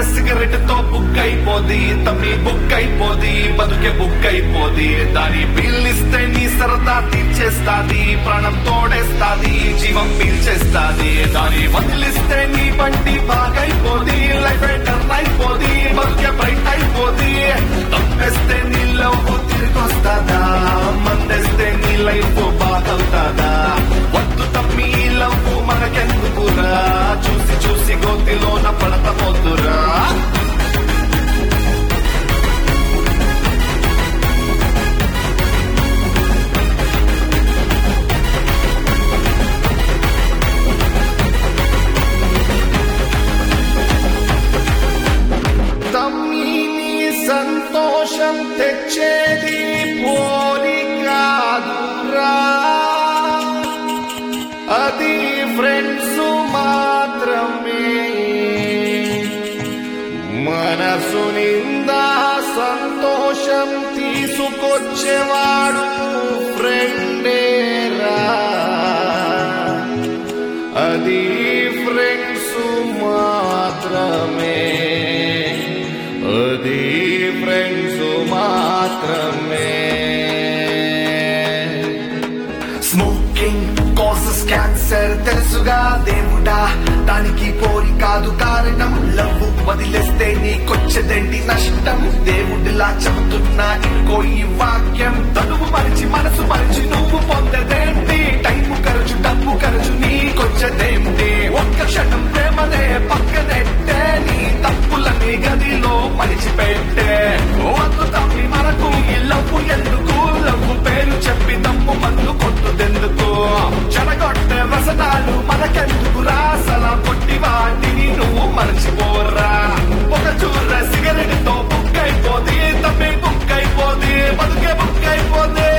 cigarette తో book అయిపోది తమ్మి book అయిపోది బతుకే బుక్ అయిపోది దాని పీలిస్తే నీ సరదా తీర్చేస్తాది ప్రాణం తోడేస్తాది జీవం పీల్చేస్తాది దాని వదిలిస్తే నీ బండి బాగైపోది లైఫ్ టర్న్ అయిపోది బతుకే బ్రైట్ అయిపోది తప్పేస్తే నీ లవ్ తిరిగొస్తాదా మందేస్తే నీ లైఫ్ బాగవుతాదా వద్దు తమ్మి ఈ లవ్ మనకెందుకురా చూసి చూసి గోతిలోన పడతపోతురా తమ్మి నీ సంతోషం తెచ్చేది పోలి కాదురా అది ఫ్రెండ్స్ మాత్రమే మనసు నిందా సంతోషం తీసుకొచ్చేవాడు ఫ్రెండేరా అది ఫ్రెండ్స్ మాత్రమే అది ఫ్రెండ్స్ మాత్రమే స్మోకింగ్ కాసెస్ క్యాన్సర్ తెలుసుగా దేవుడా దానికి పోరి కాదు కారణం లవ్ వదిలేస్తే నీకొచ్చదేంటి నష్టం దేవుడిలా చెబుతున్నా ఇంకో ఈ వాక్యం తనువు మరిచి మనసు మరిచి నువ్వు పొందదేంటి టైము ఖర్చు డబ్బు ఖర్చు నీకొచ్చదేంటి ఒక్క క్షణం ప్రేమనే పక్కనెట్టే నీ తప్పులని గదిలో మరిచిపెట్టే వద్దు తప్పి మనకు ఈ లవ్వు ఎందుకు లవ్వు పేరు చెప్పి తప్పు మందు కొట్టుదెందుకు చెడగొట్టే వ్యసనాలు మనకెందుకు రాసల కొట్టి వాటిని నువ్వు మర్చిపోరా ఒక చూర సిగరెట్ తో బుక్ అయిపోది తప్పి బుక్ అయిపోది బతుకే బుక్ అయిపోతే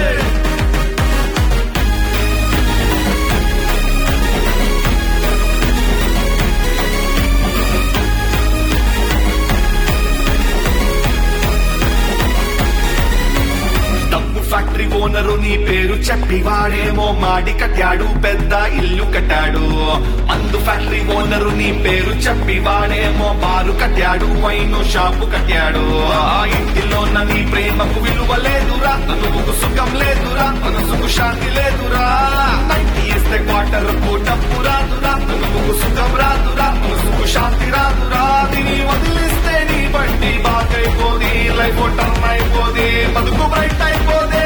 డబ్బు ఫ్యాక్టరీ ఓనరు నీ పేరు చెప్పి వాడేమో మాడి కట్టాడు పెద్ద ఇల్లు కట్టాడు మందు ఫ్యాక్టరీ ఓనరు నీ పేరు చెప్పి వాడేమో బారు కట్టాడు వైను షాపు కట్టాడు ఆ ఇంటిలో నీ ప్రేమకు విలువ లేదురా తనువుకు సుఖం లేదురా మనసుకు శాంతి లేదురా నైన్టీ వేస్తే క్వార్టర్ కు డబ్బు రాదురా తనువుకు సుఖం రాదురా మనసుకు శాంతి రాదురా దీని వదిలిస్తే నీ బండి బాగైపోది లైఫ్ టర్న్ అయిపోది బతుకు బ్రైట్ అయిపోదే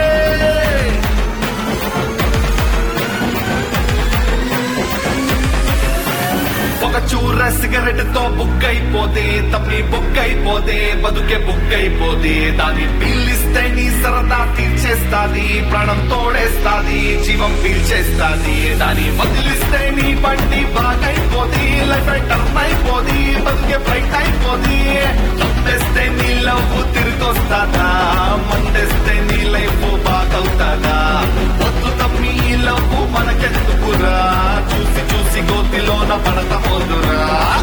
ఒక చూర సిగరెట్ తో బుక్ అయిపోతే తప్పి బుక్ అయిపోతే బతుకే బుక్ అయిపోతే దాన్ని పీలిస్తే నీ సరదా తీర్చేస్తాది ప్రాణం తోడేస్తాది జీవం పీల్చేస్తాది దాన్ని వదిలిస్తే నీ బండి బాగైపోది లైఫ్ టర్న్ అయిపోది బతుకే బ్రైట్ అయిపోది తప్పేస్తే నీ లవ్ తిరిగొస్తాదా మందేస్తే నీ లైఫ్ బాగవుతాదా వద్దు తప్పి ఈ లవ్ మనకెందుకురా చూసి చూసి గోతిలోన పడత పోదురా